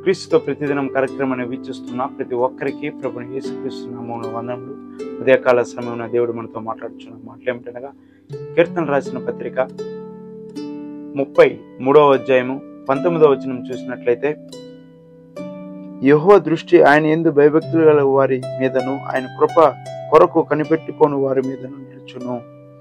క్రీస్తుతో ప్రతిదినం కార్యక్రమాన్ని వీక్షిస్తున్న ప్రతి ఒక్కరికి ప్రభుని యేసుక్రీస్తు నామమున వందనములు ఉదయకాల సమయంలో దేవుడు మనతో మాట్లాడుచున్న మాటలు ఏమిటనగా కీర్తన రాసిన పత్రిక ముప్పై మూడవ అధ్యాయము పంతొమ్మిదవ వచనం చూసినట్లయితే యహో దృష్టి ఆయన ఎందు భయభక్తులు గల వారి మీదను ఆయన కృప కొరకు కనిపెట్టుకోని వారి మీదను నిలుచును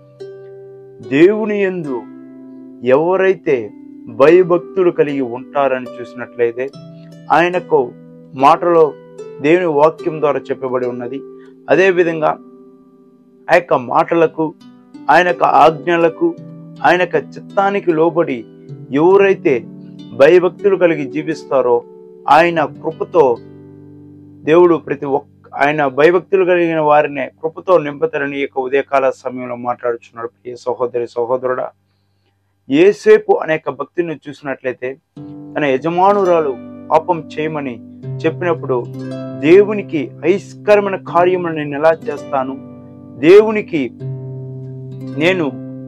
దేవుని ఎందు ఎవరైతే భయభక్తులు కలిగి ఉంటారని చూసినట్లయితే ఆయనకు మాటలో దేవుని వాక్యం ద్వారా చెప్పబడి ఉన్నది అదేవిధంగా ఆ యొక్క మాటలకు ఆయన యొక్క ఆజ్ఞలకు ఆయన యొక్క చిత్తానికి లోబడి ఎవరైతే భయభక్తులు కలిగి జీవిస్తారో ఆయన కృపతో దేవుడు ప్రతి ఒక్క ఆయన భయభక్తులు కలిగిన వారిని కృపతో నింపుతారని ఈ యొక్క ఉదయకాల సమయంలో మాట్లాడుచున్నాడు ప్రియ సహోదరి సహోదరుడా ఏసేపు అనేక భక్తిని చూసినట్లయితే తన యజమానురాలు పాపం చేయమని చెప్పినప్పుడు దేవునికి ఐస్కరమైన కార్యములను నేను ఎలా చేస్తాను దేవునికి నేను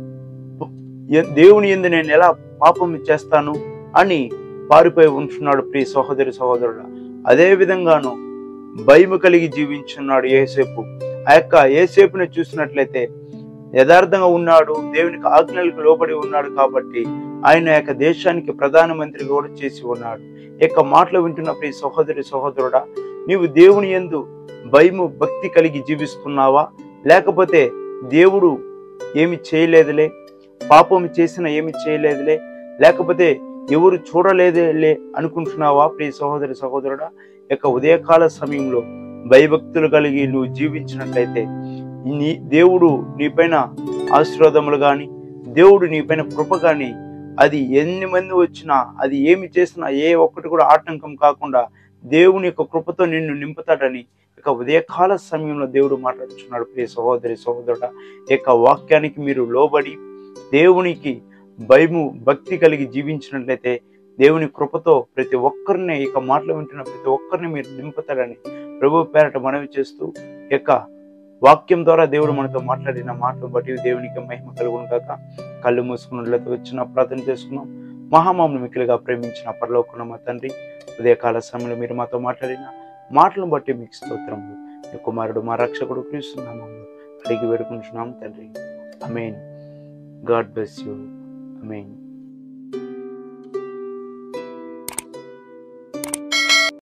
ఎ- దేవుని ఎందు నేను ఎలా పాపం చేస్తాను అని పారిపోయి ఉంటున్నాడు ప్రియ సహోదరి సహోదరుడు అదే విధంగాను భయము కలిగి జీవించున్నాడు ఏసేపు ఆ యొక్క ఏసేపుని చూసినట్లయితే యథార్థంగా ఉన్నాడు దేవునికి ఆజ్ఞలకు లోబడి ఉన్నాడు కాబట్టి ఆయన యొక్క దేశానికి ప్రధానమంత్రి కూడా చేసి ఉన్నాడు ఈ యొక్క మాటలు వింటున్న ప్రియ సహోదరి సహోదరుడా నీవు దేవుని యందు భయము భక్తి కలిగి జీవిస్తున్నావా లేకపోతే దేవుడు ఏమి చేయలేదులే పాపం చేసిన ఏమి చేయలేదులే లేకపోతే ఎవరు చూడలేదులే అనుకుంటున్నావా ప్రియ సహోదరి సహోదరుడా ఈ యొక్క ఉదయకాల సమయంలో భయభక్తులు కలిగి నువ్వు జీవించినట్లయితే నీ దేవుడు నీపైన ఆశీర్వాదములు కానీ దేవుడు నీపైన కృప కానీ అది ఎన్ని మంది వచ్చినా అది ఏమి చేసినా ఏ ఒక్కటి కూడా ఆటంకం కాకుండా దేవుని యొక్క కృపతో నిన్ను నింపుతాడని ఇక ఉదయకాల సమయంలో దేవుడు మాట్లాడుచున్నాడు ప్రియ సహోదరి సహోదరుడ ఈ యొక్క వాక్యానికి మీరు లోబడి దేవునికి భయము భక్తి కలిగి జీవించినట్లయితే దేవుని కృపతో ప్రతి ఒక్కరిని ఈ యొక్క మాటలు వింటున్న ప్రతి ఒక్కరిని మీరు నింపుతాడని ప్రభు పేరట మనవి చేస్తూ ఈ యొక్క వాక్యం ద్వారా దేవుడు మనతో మాట్లాడిన మాటలు బట్టి దేవునికి మహిమ కలుగును కాక కళ్ళు మూసుకున్నట్లయితే వచ్చిన ప్రార్థన చేసుకున్నాం మహామామును మిక్కిలిగా ప్రేమించిన పరలోకున్న మా తండ్రి ఉదయకాల సమయంలో మీరు మాతో మాట్లాడిన మాటలను బట్టి మీకు స్తోత్రములు మీ కుమారుడు మా రక్షకుడు క్రీస్తున్నాము అడిగి వేడుకుంటున్నాం తండ్రి amen God bless you amen